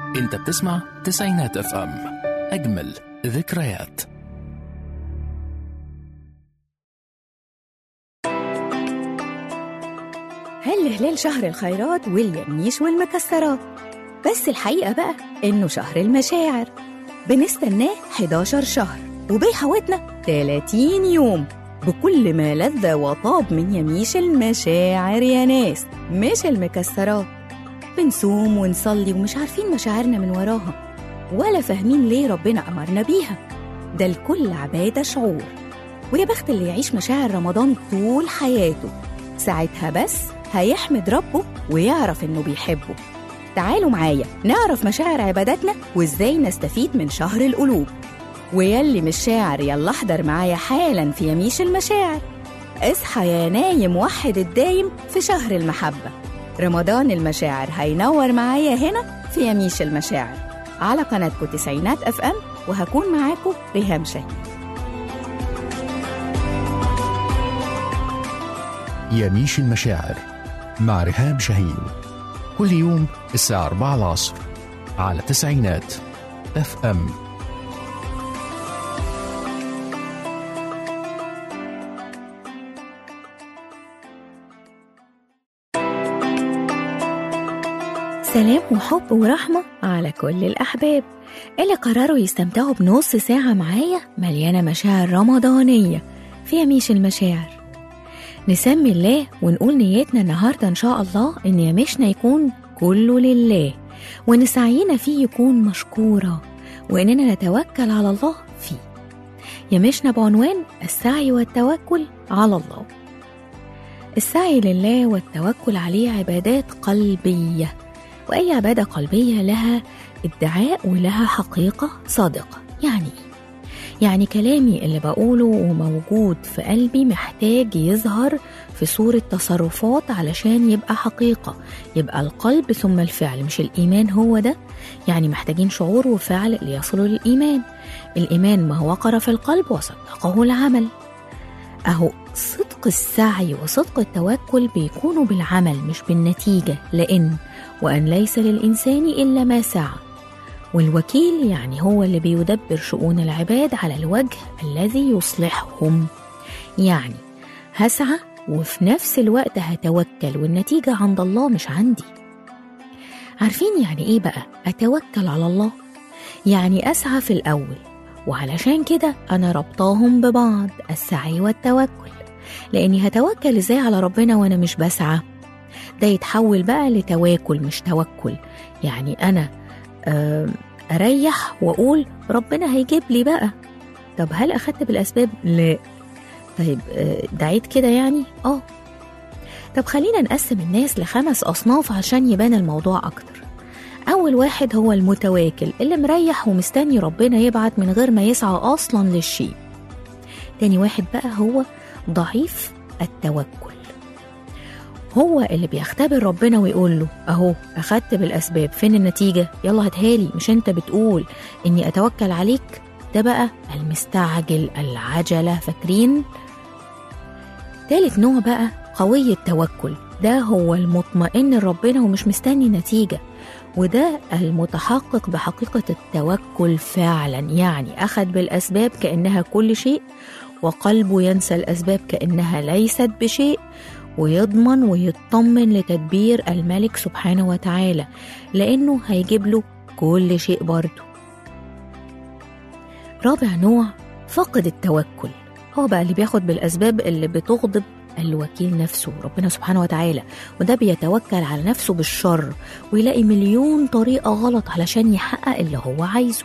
انت بتسمع تسعينات اف ام اجمل ذكريات هل هلال شهر الخيرات واليميش والمكسرات بس الحقيقة بقى إنه شهر المشاعر بنستناه 11 شهر وبيحوطنا 30 يوم بكل ما لذ وطاب من يميش المشاعر يا ناس مش المكسرات بنصوم ونصلي ومش عارفين مشاعرنا من وراها ولا فاهمين ليه ربنا أمرنا بيها ده الكل عبادة شعور ويا بخت اللي يعيش مشاعر رمضان طول حياته ساعتها بس هيحمد ربه ويعرف إنه بيحبه تعالوا معايا نعرف مشاعر عباداتنا وإزاي نستفيد من شهر القلوب ويلي مش شاعر يلا احضر معايا حالا في يميش المشاعر اصحى يا نايم وحد الدايم في شهر المحبة رمضان المشاعر هينور معايا هنا في يميش المشاعر على قناتكم تسعينات اف ام وهكون معاكم ريهام شاهين يميش المشاعر مع رهام شاهين كل يوم الساعة 4 العصر على تسعينات اف ام سلام وحب ورحمة على كل الأحباب اللي قرروا يستمتعوا بنص ساعة معايا مليانة مشاعر رمضانية في يميش المشاعر نسمي الله ونقول نيتنا النهاردة إن شاء الله إن يميشنا يكون كله لله وإن سعينا فيه يكون مشكورا وإننا نتوكل على الله فيه يميشنا بعنوان السعي والتوكل على الله السعي لله والتوكل عليه عبادات قلبيه وأي عبادة قلبية لها ادعاء ولها حقيقة صادقة يعني إيه؟ يعني كلامي اللي بقوله وموجود في قلبي محتاج يظهر في صورة تصرفات علشان يبقى حقيقة يبقى القلب ثم الفعل مش الإيمان هو ده يعني محتاجين شعور وفعل ليصلوا للإيمان الإيمان ما وقر في القلب وصدقه العمل أهو صدق السعي وصدق التوكل بيكونوا بالعمل مش بالنتيجة لأن وأن ليس للإنسان إلا ما سعى والوكيل يعني هو اللي بيدبر شؤون العباد على الوجه الذي يصلحهم يعني هسعى وفي نفس الوقت هتوكل والنتيجة عند الله مش عندي عارفين يعني إيه بقى أتوكل على الله يعني أسعى في الأول وعلشان كده أنا ربطاهم ببعض السعي والتوكل لأني هتوكل إزاي على ربنا وأنا مش بسعى ده يتحول بقى لتواكل مش توكل يعني أنا أريح وأقول ربنا هيجيب لي بقى طب هل أخدت بالأسباب؟ لا طيب دعيت كده يعني؟ آه طب خلينا نقسم الناس لخمس أصناف عشان يبان الموضوع أكتر أول واحد هو المتواكل اللي مريح ومستني ربنا يبعت من غير ما يسعى أصلا للشيء تاني واحد بقى هو ضعيف التوكل هو اللي بيختبر ربنا ويقول له اهو اخدت بالاسباب فين النتيجه يلا هاتهالي مش انت بتقول اني اتوكل عليك ده بقى المستعجل العجله فاكرين تالت نوع بقى قوي التوكل ده هو المطمئن لربنا ومش مستني نتيجه وده المتحقق بحقيقه التوكل فعلا يعني اخد بالاسباب كانها كل شيء وقلبه ينسى الاسباب كانها ليست بشيء ويضمن ويطمن لتدبير الملك سبحانه وتعالى لأنه هيجيب له كل شيء برضه رابع نوع فقد التوكل هو بقى اللي بياخد بالأسباب اللي بتغضب الوكيل نفسه ربنا سبحانه وتعالى وده بيتوكل على نفسه بالشر ويلاقي مليون طريقة غلط علشان يحقق اللي هو عايزه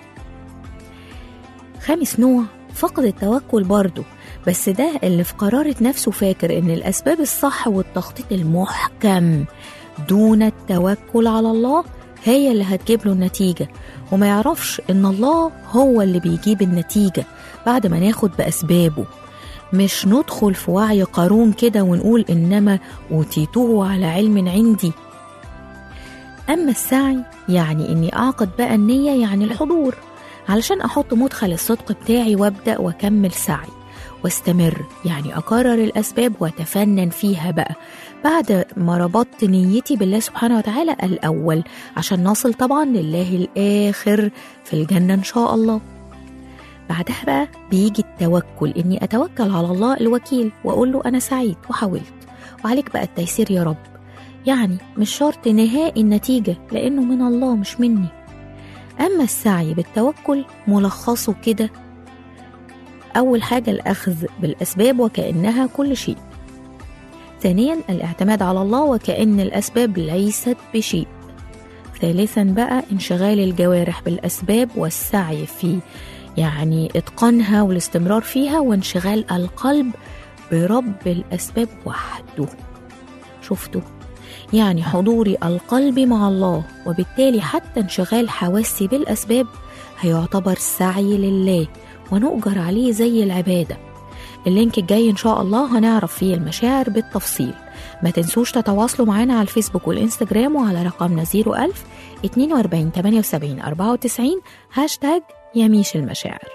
خامس نوع فقد التوكل برضه بس ده اللي في قرارة نفسه فاكر إن الأسباب الصح والتخطيط المحكم دون التوكل على الله هي اللي هتجيب له النتيجة وما يعرفش إن الله هو اللي بيجيب النتيجة بعد ما ناخد بأسبابه مش ندخل في وعي قارون كده ونقول إنما أوتيته على علم عندي أما السعي يعني إني أعقد بقى النية يعني الحضور علشان أحط مدخل الصدق بتاعي وأبدأ وأكمل سعي واستمر يعني أكرر الأسباب وأتفنن فيها بقى بعد ما ربطت نيتي بالله سبحانه وتعالى الأول عشان نصل طبعا لله الآخر في الجنة إن شاء الله بعدها بقى بيجي التوكل إني أتوكل على الله الوكيل وأقول له أنا سعيد وحاولت وعليك بقى التيسير يا رب يعني مش شرط نهائي النتيجة لأنه من الله مش مني أما السعي بالتوكل ملخصه كده أول حاجة الأخذ بالأسباب وكأنها كل شيء ثانيا الاعتماد على الله وكأن الأسباب ليست بشيء ثالثا بقى انشغال الجوارح بالأسباب والسعي في يعني إتقانها والاستمرار فيها وانشغال القلب برب الأسباب وحده شفتوا يعني حضور القلب مع الله وبالتالي حتى انشغال حواسي بالأسباب هيعتبر سعي لله ونؤجر عليه زي العبادة اللينك الجاي إن شاء الله هنعرف فيه المشاعر بالتفصيل ما تنسوش تتواصلوا معنا على الفيسبوك والإنستجرام وعلى رقمنا 01000 42 78 94 هاشتاج يميش المشاعر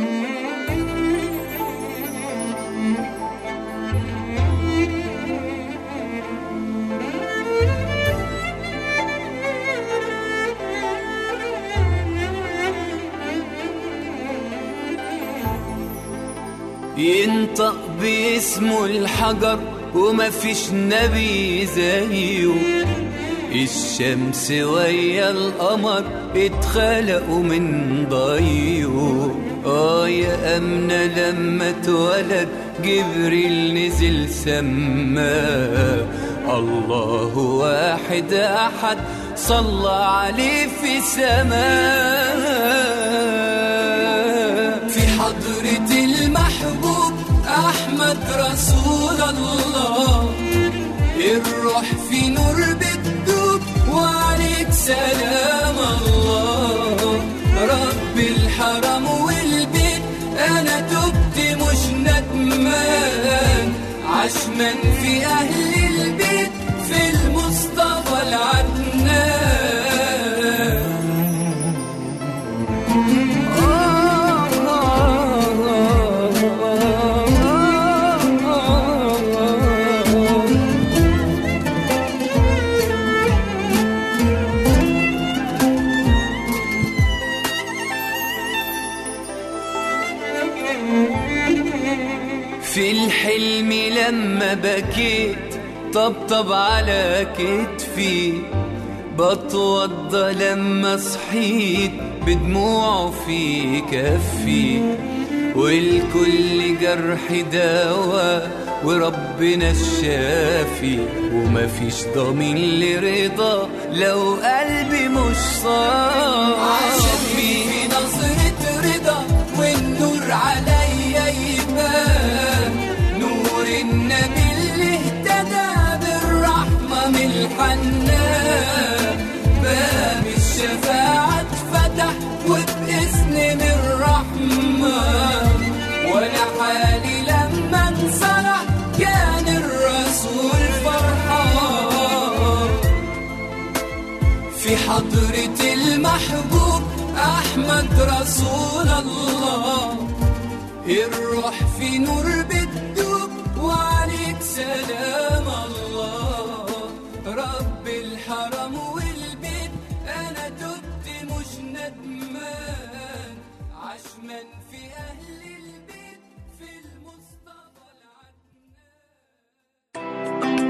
ينطق باسمه الحجر وما فيش نبي زيه الشمس ويا القمر اتخلقوا من ضيه اه يا أمنة لما اتولد جبريل نزل سما الله واحد أحد صلى عليه في سماء في حضرة المحبوب أحمد رسول الله الروح في نور بتدوب وعليك سلام الله رب الحرم والبيت أنا تبت مش ندمان عشمان في أهل البيت في المصطفى العدنان في الحلم لما بكيت طبطب على كتفي بتوضى لما صحيت بدموعه في كفي والكل جرح دواء وربنا الشافي ومفيش ضمين لرضا لو قلبي مش صافي عشان فيه نظرة رضا والنور عليا يبان نور النبي اللي اهتدى بالرحمة من الحنان باب الشفاعة اتفتح وبإذن من الرحمن ولا حالي لما انصرح كان الرسول فرحان في حضرة المحبوب أحمد رسول الله الروح في نور بتدوب وعليك سلام الله رب الحرم والبيت أنا تبت مش ندمان عشمان في أهل البيت في المصطفى العدنان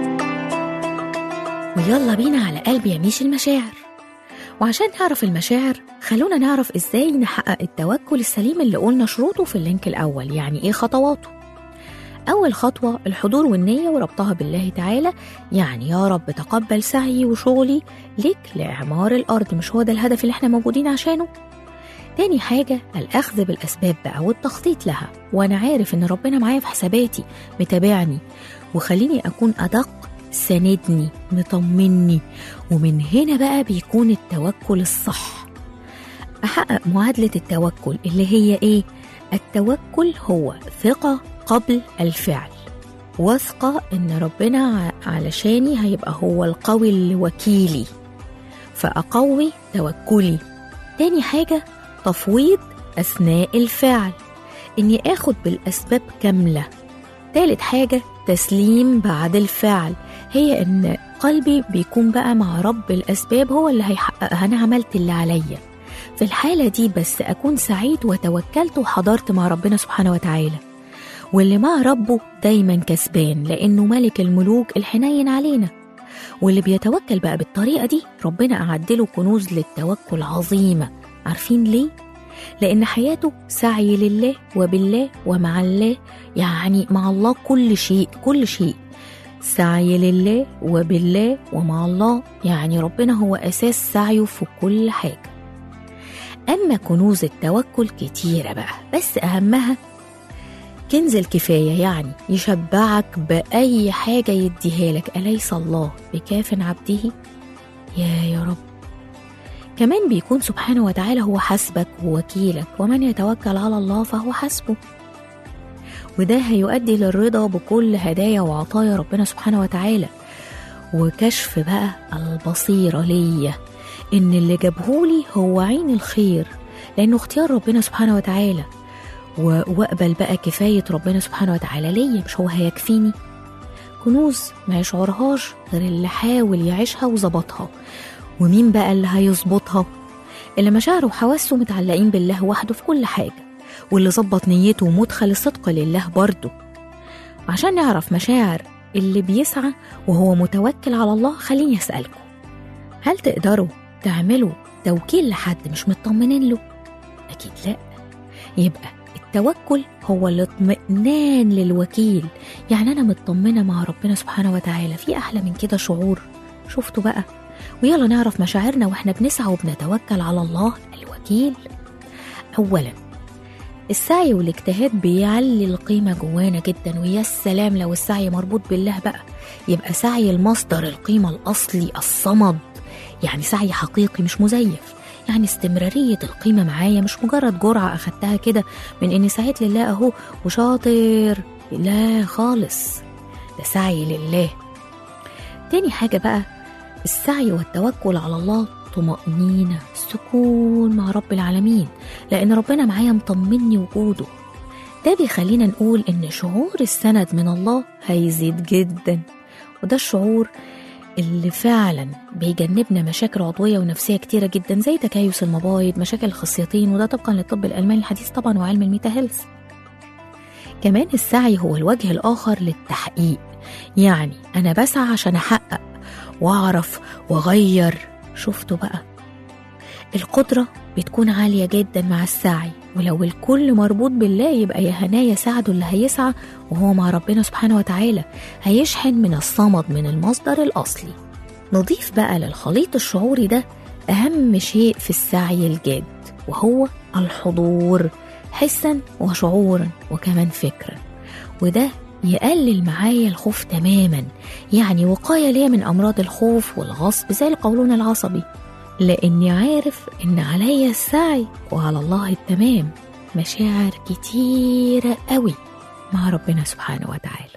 ويلا بينا على قلب يميش المشاعر وعشان نعرف المشاعر خلونا نعرف ازاي نحقق التوكل السليم اللي قلنا شروطه في اللينك الأول يعني ايه خطواته أول خطوة الحضور والنية وربطها بالله تعالى يعني يا رب تقبل سعيي وشغلي ليك لإعمار الأرض مش هو ده الهدف اللي احنا موجودين عشانه تاني حاجة الأخذ بالأسباب بقى والتخطيط لها وأنا عارف إن ربنا معايا في حساباتي متابعني وخليني أكون أدق ساندني مطمني ومن هنا بقى بيكون التوكل الصح أحقق معادلة التوكل اللي هي إيه؟ التوكل هو ثقة قبل الفعل واثقة إن ربنا ع- علشاني هيبقى هو القوي اللي وكيلي فأقوي توكلي تاني حاجة تفويض أثناء الفعل إني آخد بالأسباب كاملة تالت حاجة تسليم بعد الفعل هي إن قلبي بيكون بقى مع رب الأسباب هو اللي هيحققها أنا عملت اللي عليا في الحالة دي بس أكون سعيد وتوكلت وحضرت مع ربنا سبحانه وتعالى واللي مع ربه دايما كسبان لأنه ملك الملوك الحنين علينا واللي بيتوكل بقى بالطريقة دي ربنا أعدله كنوز للتوكل عظيمة عارفين ليه؟ لأن حياته سعي لله وبالله ومع الله يعني مع الله كل شيء كل شيء سعي لله وبالله ومع الله يعني ربنا هو أساس سعيه في كل حاجة أما كنوز التوكل كتيرة بقى بس أهمها كنز الكفاية يعني يشبعك بأي حاجة يديها لك أليس الله بكاف عبده يا يا رب كمان بيكون سبحانه وتعالى هو حسبك ووكيلك ومن يتوكل على الله فهو حسبه وده هيؤدي للرضا بكل هدايا وعطايا ربنا سبحانه وتعالى وكشف بقى البصيرة ليا إن اللي جابهولي هو عين الخير لأنه اختيار ربنا سبحانه وتعالى و- واقبل بقى كفاية ربنا سبحانه وتعالى ليا مش هو هيكفيني كنوز ما يشعرهاش غير اللي حاول يعيشها وظبطها ومين بقى اللي هيظبطها اللي مشاعره وحواسه متعلقين بالله وحده في كل حاجة واللي ظبط نيته ومدخل الصدق لله برضه وعشان نعرف مشاعر اللي بيسعى وهو متوكل على الله خليني أسألكم هل تقدروا تعملوا توكيل لحد مش مطمنين له؟ أكيد لأ يبقى التوكل هو الاطمئنان للوكيل يعني أنا مطمنة مع ربنا سبحانه وتعالى في أحلى من كده شعور شفتوا بقى ويلا نعرف مشاعرنا واحنا بنسعى وبنتوكل على الله الوكيل أولا السعي والاجتهاد بيعلي القيمة جوانا جدا ويا سلام لو السعي مربوط بالله بقى يبقى سعي المصدر القيمة الأصلي الصمد يعني سعي حقيقي مش مزيف يعني استمرارية القيمة معايا مش مجرد جرعة أخدتها كده من إني سعيت لله أهو وشاطر لا خالص ده سعي لله تاني حاجة بقى السعي والتوكل على الله طمأنينة سكون مع رب العالمين لأن ربنا معايا مطمني وجوده ده بيخلينا نقول إن شعور السند من الله هيزيد جدا وده الشعور اللي فعلا بيجنبنا مشاكل عضوية ونفسية كتيرة جدا زي تكيس المبايض مشاكل الخصيتين وده طبقا للطب الألماني الحديث طبعا وعلم الميتا هيلث كمان السعي هو الوجه الآخر للتحقيق يعني أنا بسعى عشان أحقق وأعرف وأغير شفتوا بقى القدرة بتكون عالية جدا مع السعي ولو الكل مربوط بالله يبقى يا هنايا ساعده اللي هيسعى وهو مع ربنا سبحانه وتعالى هيشحن من الصمد من المصدر الأصلي نضيف بقى للخليط الشعوري ده أهم شيء في السعي الجاد وهو الحضور حسا وشعورا وكمان فكرا وده يقلل معايا الخوف تماما يعني وقاية ليا من أمراض الخوف والغصب زي القولون العصبي لأني عارف إن عليا السعي وعلى الله التمام مشاعر كتيرة قوي مع ربنا سبحانه وتعالى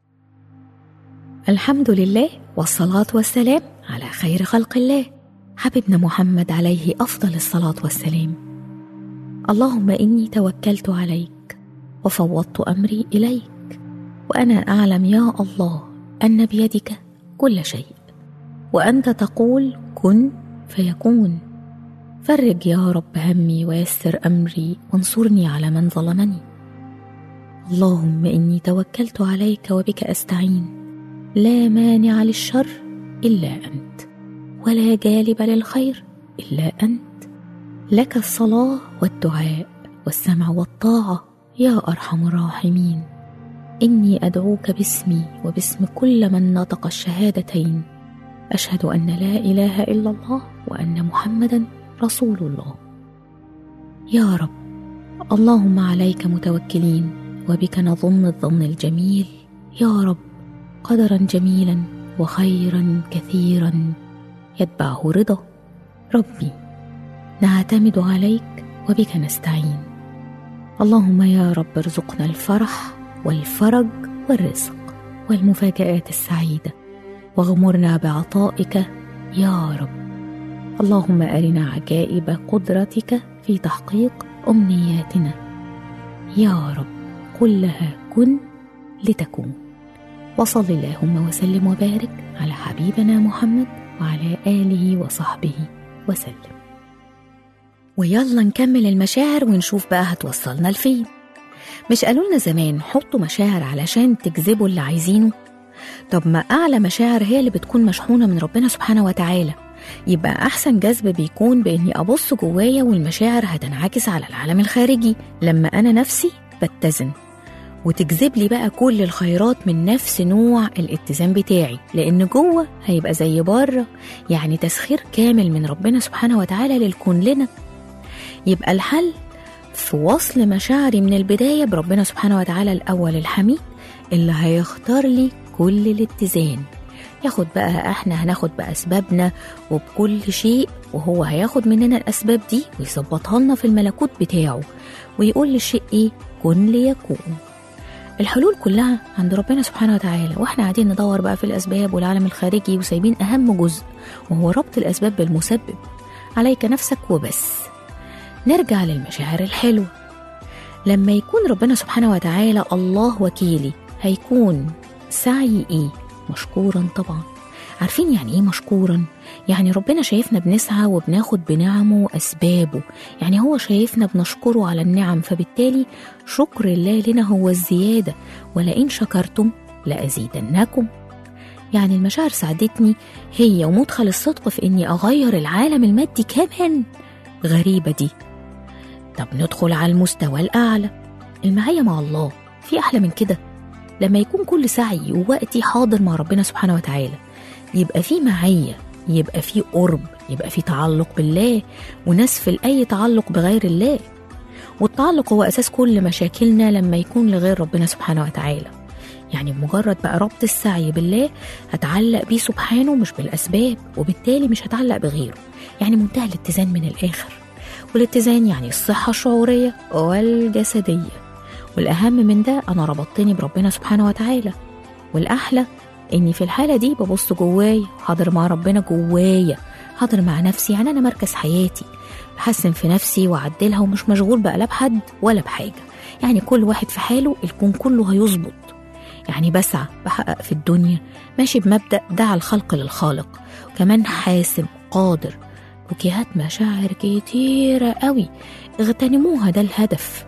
الحمد لله والصلاة والسلام على خير خلق الله حبيبنا محمد عليه أفضل الصلاة والسلام اللهم إني توكلت عليك وفوضت أمري إليك وأنا أعلم يا الله أن بيدك كل شيء وأنت تقول كن فيكون فرج يا رب همي ويسر أمري وانصرني على من ظلمني اللهم إني توكلت عليك وبك أستعين لا مانع للشر إلا أنت ولا جالب للخير إلا أنت لك الصلاة والدعاء والسمع والطاعة يا أرحم الراحمين إني أدعوك باسمي وباسم كل من نطق الشهادتين أشهد أن لا إله إلا الله وأن محمدا رسول الله يا رب اللهم عليك متوكلين وبك نظن الظن الجميل يا رب قدرا جميلا وخيرا كثيرا يتبعه رضا ربي نعتمد عليك وبك نستعين اللهم يا رب ارزقنا الفرح والفرج والرزق والمفاجآت السعيدة واغمرنا بعطائك يا رب اللهم أرنا عجائب قدرتك في تحقيق أمنياتنا يا رب قل لها كن لتكون وصل اللهم وسلم وبارك على حبيبنا محمد وعلى آله وصحبه وسلم ويلا نكمل المشاعر ونشوف بقى هتوصلنا لفين مش قالوا لنا زمان حطوا مشاعر علشان تجذبوا اللي عايزينه طب ما أعلى مشاعر هي اللي بتكون مشحونة من ربنا سبحانه وتعالى يبقى أحسن جذب بيكون بإني أبص جوايا والمشاعر هتنعكس على العالم الخارجي لما أنا نفسي بتزن وتجذب لي بقى كل الخيرات من نفس نوع الاتزان بتاعي لأن جوه هيبقى زي بره يعني تسخير كامل من ربنا سبحانه وتعالى للكون لنا يبقى الحل في وصل مشاعري من البداية بربنا سبحانه وتعالى الأول الحميد اللي هيختار لي كل الاتزان ياخد بقى احنا هناخد بأسبابنا وبكل شيء وهو هياخد مننا الأسباب دي ويظبطها لنا في الملكوت بتاعه ويقول للشيء ايه كن ليكون الحلول كلها عند ربنا سبحانه وتعالى واحنا قاعدين ندور بقى في الأسباب والعالم الخارجي وسايبين أهم جزء وهو ربط الأسباب بالمسبب عليك نفسك وبس نرجع للمشاعر الحلوة لما يكون ربنا سبحانه وتعالى الله وكيلي هيكون سعي ايه مشكورا طبعا عارفين يعني ايه مشكورا يعني ربنا شايفنا بنسعى وبناخد بنعمه واسبابه يعني هو شايفنا بنشكره على النعم فبالتالي شكر الله لنا هو الزياده ولئن شكرتم لازيدنكم يعني المشاعر ساعدتني هي ومدخل الصدق في اني اغير العالم المادي كمان غريبه دي طب ندخل على المستوى الاعلى المعيه مع الله في احلى من كده لما يكون كل سعي ووقتي حاضر مع ربنا سبحانه وتعالى يبقى في معية يبقى في قرب يبقى في تعلق بالله ونسف لأي تعلق بغير الله والتعلق هو أساس كل مشاكلنا لما يكون لغير ربنا سبحانه وتعالى يعني بمجرد بقى ربط السعي بالله هتعلق بيه سبحانه مش بالأسباب وبالتالي مش هتعلق بغيره يعني منتهى الاتزان من الآخر والاتزان يعني الصحة الشعورية والجسدية والأهم من ده أنا ربطتني بربنا سبحانه وتعالى والأحلى إني في الحالة دي ببص جوايا حاضر مع ربنا جوايا حاضر مع نفسي يعني أنا مركز حياتي بحسن في نفسي وأعدلها ومش مشغول بقى لا بحد ولا بحاجة يعني كل واحد في حاله الكون كله هيظبط يعني بسعى بحقق في الدنيا ماشي بمبدأ دعا الخلق للخالق وكمان حاسم قادر بوكيهات مشاعر كتيرة قوي اغتنموها ده الهدف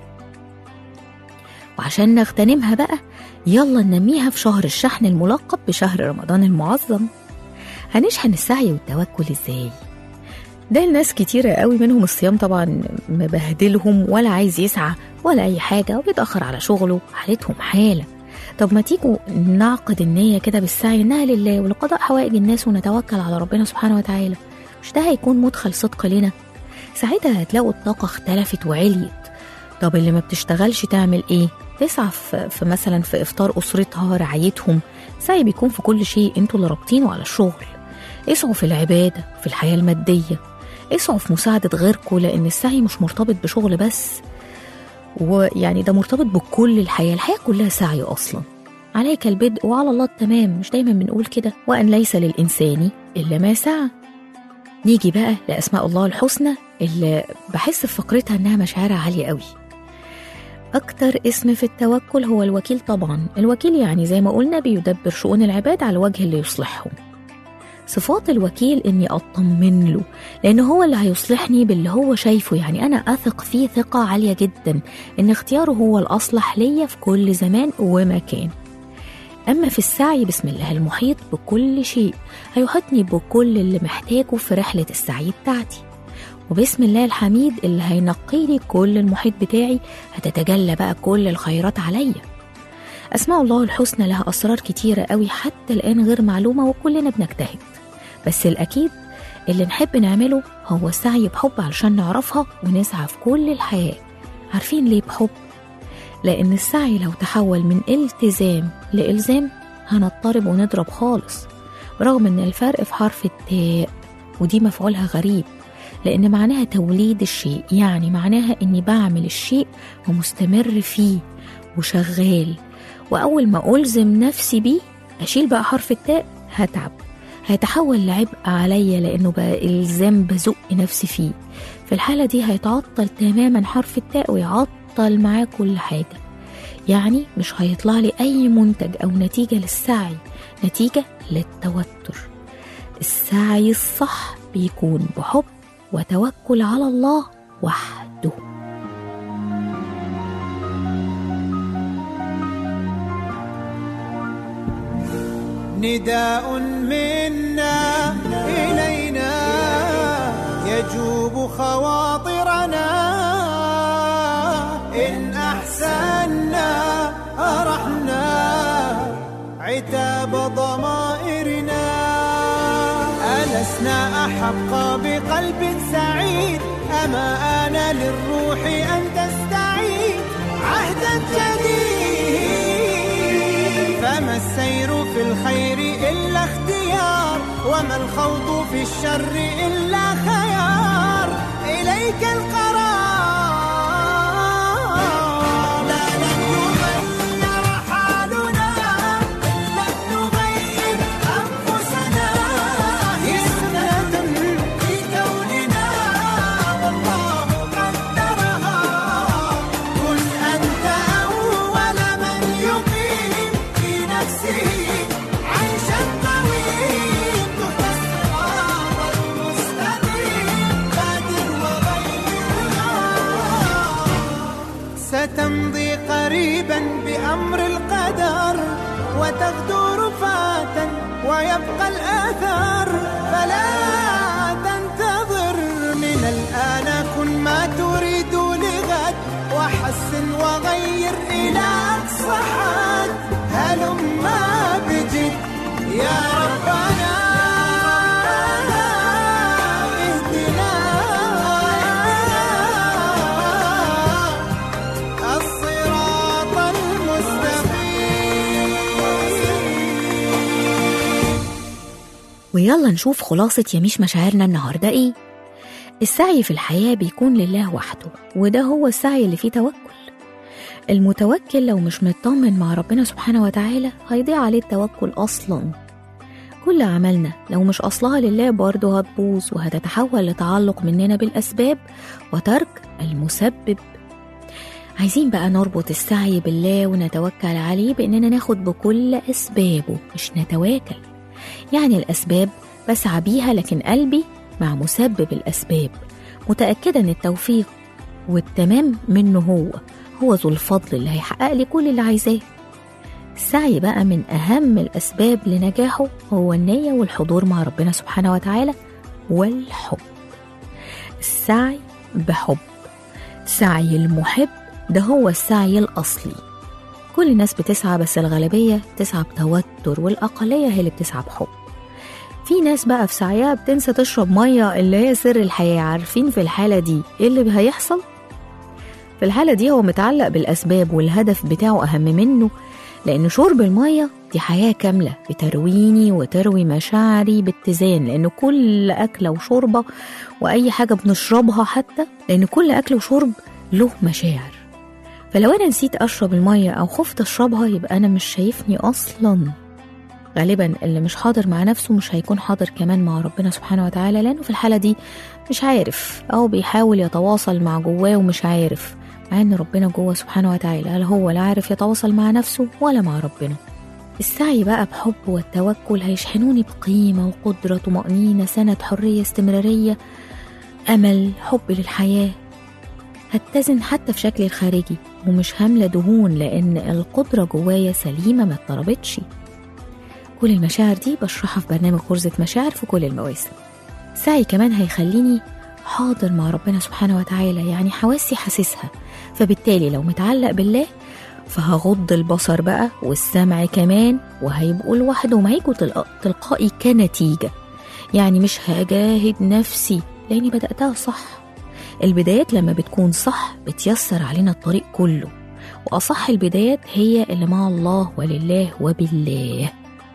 وعشان نغتنمها بقى يلا ننميها في شهر الشحن الملقب بشهر رمضان المعظم هنشحن السعي والتوكل ازاي ده الناس كتيرة قوي منهم الصيام طبعا مبهدلهم ولا عايز يسعى ولا أي حاجة وبيتأخر على شغله حالتهم حالة طب ما تيجوا نعقد النية كده بالسعي إنها لله ولقضاء حوائج الناس ونتوكل على ربنا سبحانه وتعالى مش ده هيكون مدخل صدق لنا ساعتها هتلاقوا الطاقة اختلفت وعليت طب اللي ما بتشتغلش تعمل ايه تسعى في, في مثلا في افطار اسرتها رعايتهم سعي بيكون في كل شيء انتوا اللي رابطينه على الشغل اسعوا في العباده في الحياه الماديه اسعوا في مساعده غيركم لان السعي مش مرتبط بشغل بس ويعني ده مرتبط بكل الحياه الحياه كلها سعي اصلا عليك البدء وعلى الله التمام مش دايما بنقول كده وان ليس للانسان الا ما سعى نيجي بقى لاسماء الله الحسنى اللي بحس في فقرتها انها مشاعرها عاليه قوي أكتر اسم في التوكل هو الوكيل طبعا الوكيل يعني زي ما قلنا بيدبر شؤون العباد على الوجه اللي يصلحهم صفات الوكيل إني أطمن له لأن هو اللي هيصلحني باللي هو شايفه يعني أنا أثق فيه ثقة عالية جدا إن اختياره هو الأصلح ليا في كل زمان ومكان أما في السعي بسم الله المحيط بكل شيء هيحيطني بكل اللي محتاجه في رحلة السعي بتاعتي وبسم الله الحميد اللي هينقي لي كل المحيط بتاعي هتتجلى بقى كل الخيرات عليا أسماء الله الحسنى لها أسرار كتيرة قوي حتى الآن غير معلومة وكلنا بنجتهد بس الأكيد اللي نحب نعمله هو السعي بحب علشان نعرفها ونسعى في كل الحياة عارفين ليه بحب؟ لأن السعي لو تحول من التزام لإلزام هنضطرب ونضرب خالص برغم إن الفرق في حرف التاء ودي مفعولها غريب لأن معناها توليد الشيء يعني معناها إني بعمل الشيء ومستمر فيه وشغال وأول ما ألزم نفسي بيه أشيل بقى حرف التاء هتعب هيتحول لعبء عليا لأنه بقى إلزام بزق نفسي فيه في الحالة دي هيتعطل تماما حرف التاء ويعطل هيعطل معاه كل حاجة يعني مش هيطلع لي أي منتج أو نتيجة للسعي نتيجة للتوتر السعي الصح بيكون بحب وتوكل على الله وحده نداء منا إلينا يجوب خواطرنا إن أحسنا أرحنا عتاب ضمائرنا ألسنا أحق بقلب سعيد أما آن للروح أن تستعيد عهدا جديد فما السير في الخير إلا اختيار وما الخوض في الشر إلا خيار إليك القرار لا لن يغير حالنا إن لم نغير أنفسنا هي سنة في كوننا والله قدرها كن أنت أول من يقيم في نفسه عيشا طويل تحت الصراط المستقيم بادر وغيرها ستمضي قريبا بأمر القدر وتغدو رفاتا ويبقى الآثار فلا تنتظر من الآن كن ما تريد لغد وحسن وغير إلى أقصى حد هلما بجد يا ربنا اهدنا الصراط المستقيم ويلا نشوف خلاصة يميش مشاعرنا النهاردة إيه السعي في الحياة بيكون لله وحده وده هو السعي اللي فيه توكل المتوكل لو مش مطمن مع ربنا سبحانه وتعالى هيضيع عليه التوكل أصلا كل عملنا لو مش أصلها لله برضه هتبوظ وهتتحول لتعلق مننا بالأسباب وترك المسبب عايزين بقى نربط السعي بالله ونتوكل عليه بإننا ناخد بكل أسبابه مش نتواكل يعني الأسباب بسعى بيها لكن قلبي مع مسبب الأسباب متأكدة إن التوفيق والتمام منه هو هو ذو الفضل اللي هيحقق لي كل اللي عايزاه السعي بقى من أهم الأسباب لنجاحه هو النية والحضور مع ربنا سبحانه وتعالى والحب السعي بحب سعي المحب ده هو السعي الأصلي كل الناس بتسعى بس الغالبية تسعى بتوتر والأقلية هي اللي بتسعى بحب في ناس بقى في سعيها بتنسى تشرب مية اللي هي سر الحياة عارفين في الحالة دي ايه اللي هيحصل؟ في الحالة دي هو متعلق بالأسباب والهدف بتاعه أهم منه لأن شرب المية دي حياة كاملة بترويني وتروي مشاعري باتزان لأن كل أكلة وشربة وأي حاجة بنشربها حتى لأن كل أكل وشرب له مشاعر فلو أنا نسيت أشرب المية أو خفت أشربها يبقى أنا مش شايفني أصلا غالبا اللي مش حاضر مع نفسه مش هيكون حاضر كمان مع ربنا سبحانه وتعالى لأنه في الحالة دي مش عارف أو بيحاول يتواصل مع جواه ومش عارف مع إن ربنا جوه سبحانه وتعالى هل هو لا عارف يتواصل مع نفسه ولا مع ربنا السعي بقى بحب والتوكل هيشحنوني بقيمة وقدرة طمأنينة سنة حرية استمرارية أمل حب للحياة هتزن حتى في شكلي الخارجي ومش هاملة دهون لأن القدرة جوايا سليمة ما اتضربتش كل المشاعر دي بشرحها في برنامج غرزة مشاعر في كل المواسم سعي كمان هيخليني حاضر مع ربنا سبحانه وتعالى يعني حواسي حاسسها فبالتالي لو متعلق بالله فهغض البصر بقى والسمع كمان وهيبقوا لوحدهم هيجوا تلق- تلقائي كنتيجة يعني مش هجاهد نفسي لأني بدأتها صح البدايات لما بتكون صح بتيسر علينا الطريق كله وأصح البدايات هي اللي مع الله ولله وبالله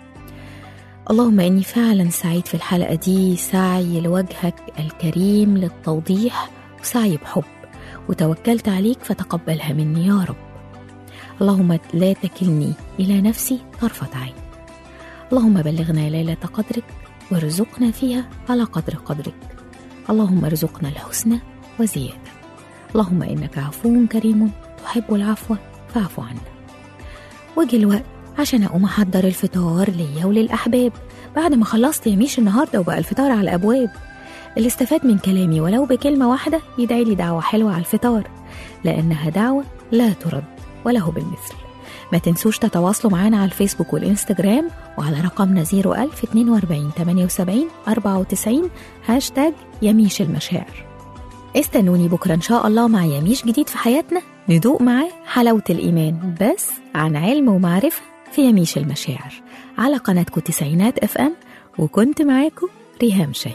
اللهم إني فعلا سعيد في الحلقة دي سعي لوجهك الكريم للتوضيح وسعي بحب وتوكلت عليك فتقبلها مني يا رب اللهم لا تكلني إلى نفسي طرفة عين اللهم بلغنا ليلة قدرك وارزقنا فيها على قدر قدرك اللهم ارزقنا الحسنى وزيادة اللهم إنك عفو كريم تحب العفو فاعف عنا وجه الوقت عشان أقوم أحضر الفطار ليا وللأحباب بعد ما خلصت يا ميش النهاردة وبقى الفطار على الأبواب اللي استفاد من كلامي ولو بكلمة واحدة يدعي لي دعوة حلوة على الفطار لأنها دعوة لا ترد وله بالمثل ما تنسوش تتواصلوا معانا على الفيسبوك والإنستجرام وعلى رقمنا 01000 42 78 94 هاشتاج يميش المشاعر استنوني بكرة إن شاء الله مع يميش جديد في حياتنا ندوق معاه حلاوة الإيمان بس عن علم ومعرفة في يميش المشاعر على قناتكم تسعينات اف ام وكنت معاكم ريهام شاهين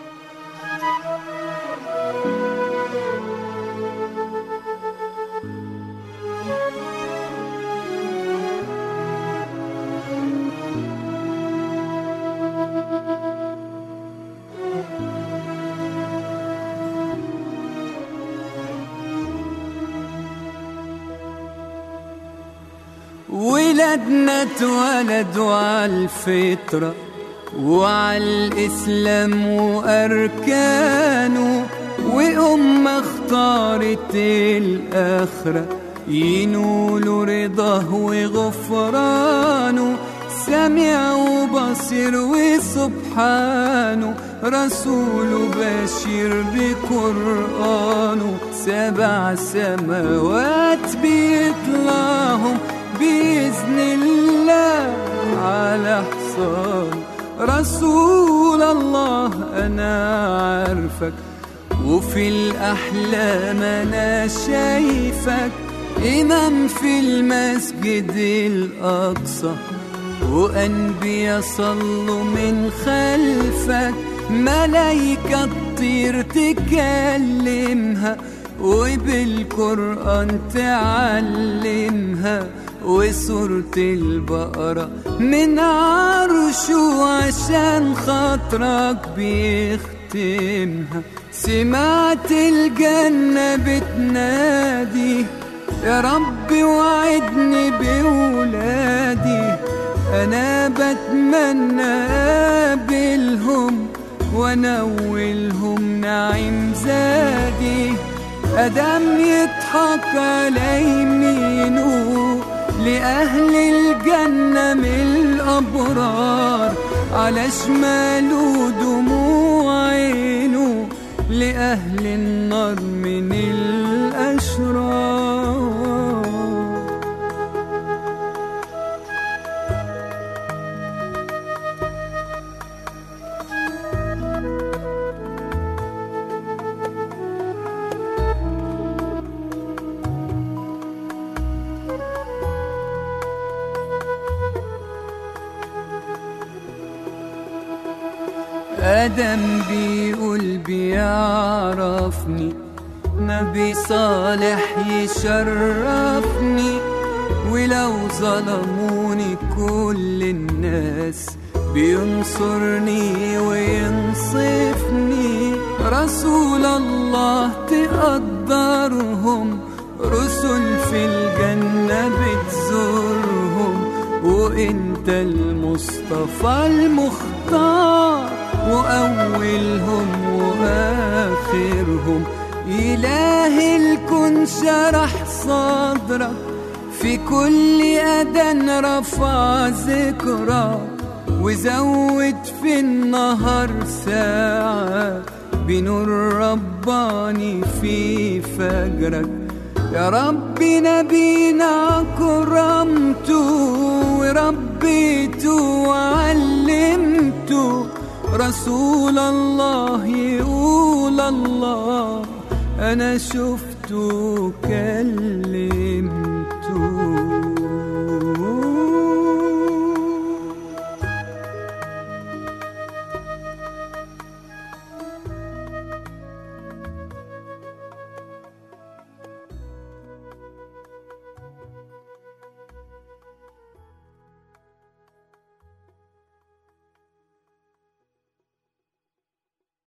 ولادنا اتولدوا على الفطرة وعلى الإسلام وأركانه وأمة اختارت الآخرة ينولوا رضاه وغفرانه سميع وبصير وسبحانه رسول بشير بقرآنه سبع سماوات بيطلعهم بإذن الله على حصان رسول الله أنا عارفك وفي الأحلام أنا شايفك إمام في المسجد الأقصى وأنبياء صلوا من خلفك ملايكة تطير تكلمها وبالقرآن تعلمها وسورة البقرة من عرشه عشان خاطرك بيختمها سمعت الجنة بتنادي يا رب وعدني بولادي أنا بتمنى أقابلهم ونولهم نعيم زادي أدم يضحك على يمينه لأهل الجنة من الأبرار على شماله دموع عينه لأهل النار من الأشرار آدم بيقول بيعرفني نبي صالح يشرفني ولو ظلموني كل الناس بينصرني وينصفني رسول الله تقدرهم رسل في الجنة بتزورهم وانت المصطفى المختار وأولهم وآخرهم إله الكون شرح صدرك في كل أذان رفع ذكرى وزود في النهار ساعة بنور رباني في فجرك يا رب نبينا كرمته وربيته وعلمته رسول الله يقول الله أنا شفته كلمته